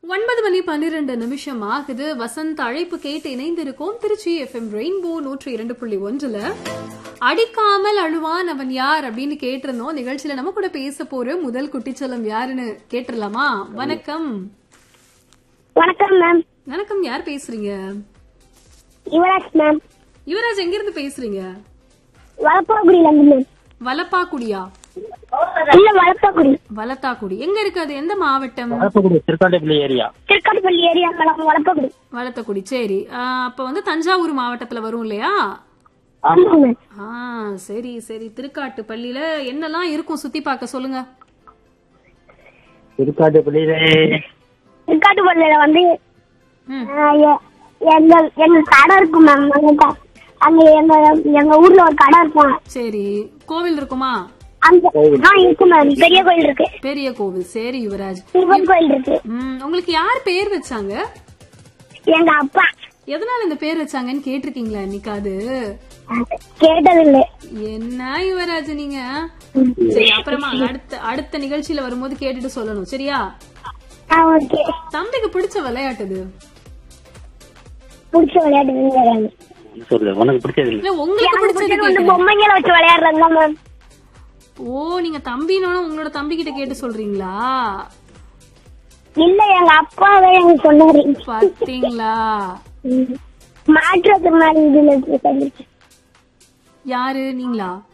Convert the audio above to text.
ஒன்பது மணி பன்னிரண்டு நிமிஷம் ஆகுது வசந்த் அழைப்பு கேட்டு இணைந்திருக்கோம் திருச்சி எஃப்எம் ரெயின்போ நூற்றி இரண்டு புள்ளி ஒன்றுல அடிக்காமல் அழுவான் அவன் யார் அப்படின்னு கேட்டிருந்தோம் நிகழ்ச்சியில நம்ம கூட பேச போற முதல் குட்டிச்சலம் யாருன்னு கேட்டுடலாமா வணக்கம் வணக்கம் மேம் வணக்கம் யார் பேசுறீங்க யுவராஜ் மேம் யுவராஜ் எங்க இருந்து பேசுறீங்க வளப்பாக்குடியில இருந்து மேம் வலப்பாக்குடியா இல்ல வளப்பாக்குடி வலத்தாக்குடி எங்க இருக்கு அது எந்த மாவட்டம் Valarppukkudi Thirukkandippalli area Thirukkattuppalli area madam Valappakkudi Valathakkudi சரி ஆ, அப்ப வந்து தஞ்சாவூர் மாவட்டத்துல வரும் இல்லையா ஆமா மேம் ஆ சரி சரி திருக்காட்டு பள்ளியில என்னெல்லாம் இருக்கும் சுத்தி பார்க்க சொல்லுங்க திருக்காண்டிப்பள்ளியில திருக்காட்டுப்பள்ளியில வந்து ம். ஆஹ், எ- எங்க எங்க கடை இருக்கும் மேம் அங்க க- அங்க எங்க எங்க ஊர்ல ஒரு கடை இருக்கும் சரி கோவில் இருக்குமா அங்க ஆ இருக்கு மேம் பெரிய கோயில் இருக்கு பெரிய கோவில் சரி யுவராஜ் சிவன் கோயில் இருக்கு ம், உங்களுக்கு யார் பேர் வச்சாங்க எங்க அப்பா எதனால இந்த பேர் வச்சாங்கன்னு கேட்டிருக்கீங்களா இன்னைக்காது கேட்டதில்லை என்ன யுவராஜ் நீங்க சரி அப்புறமா அடுத்த அடுத்த நிகழ்ச்சியில வரும்போது கேட்டுட்டு சொல்லணும் சரியா ஆ ஓகே தம்பிக்கு பிடிச்ச விளையாட்டுது பிடிச்ச விளையாட்டு விளையாடுறாங்க சொல்லு உனக்கு பிடிச்சது இல்ல இல்ல உங்களுக்கு பிடிச்சது வந்து கேக்குறேன். பொம்மைங்களை வச்சு விளையாடுறாங்க மேம் ஓ நீங்க தம்பினோட உங்களோட தம்பி கிட்ட கேட்டு சொல்றீங்களா இல்ல எங்க அப்பாவே எனக்கு சொன்னாரு பாத்தீங்களா மாற்றுறதுனால இதுல இருக்கு. யாரு நீங்களா